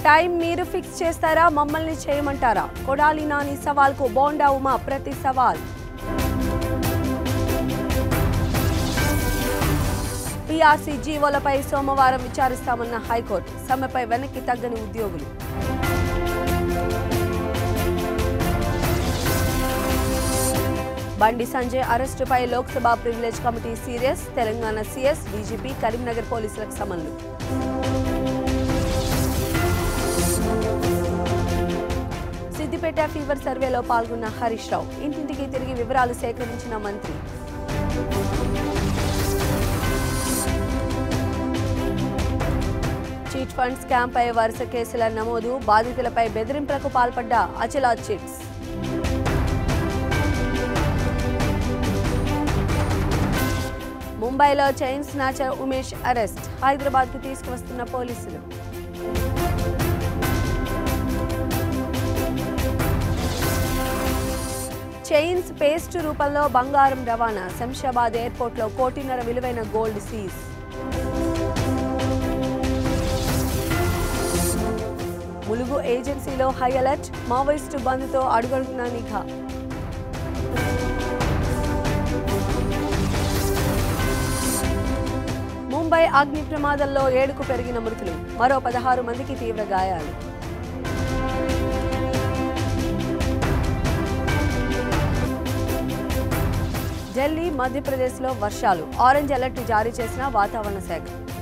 time మీరు fix చేస్తారా మమ్మల్ని చేయమంటారా కొడాలి నాని సవాల్కు బోండా ఉమా ప్రతి సవాల్ పీఆర్సీ జీవోలపై సోమవారం విచారిస్తామన్న హైకోర్టు సమ్మెపై వెనక్కి తగ్గని ఉద్యోగులు బండి సంజయ్ అరెస్టుపై Lok Sabha privilege committee serious Telangana CS DGP Karimnagar పోలీసులకు సమన్లు సిద్దిపేట ఫీవర్ సర్వేలో పాల్గొన్న హరీష్ రావు ఇంటింటికి తిరిగి వివరాలు సేకరించిన మంత్రి చీట్ ఫండ్ స్కామ్ పై వరుస కేసుల నమోదు బాధితులపై బెదిరింపులకు పాల్పడ్డ అచలా చిట్స్ ముంబైలో చైన్ స్నాచర్ ఉమేష్ అరెస్ట్ హైదరాబాద్కు తీసుకువస్తున్న పోలీసులు చైన్స్ పేస్ట్ రూపంలో బంగారం రవాణా శంషాబాద్ ఎయిర్పోర్ట్లో కోటిన్నర విలువైన గోల్డ్ సీజ్ ములుగు ఏజెన్సీలో హై అలర్ట్ మావోయిస్టు బంద్తో అడుగడుగున నిఘా ముంబై అగ్ని ప్రమాదంలో ఏడుకు పెరిగిన మృతులు మరో పదహారు మందికి తీవ్ర గాయాలు ఢిల్లీ మధ్యప్రదేశ్లో వర్షాలు ఆరెంజ్ అలర్ట్ జారీ చేసిన వాతావరణ శాఖ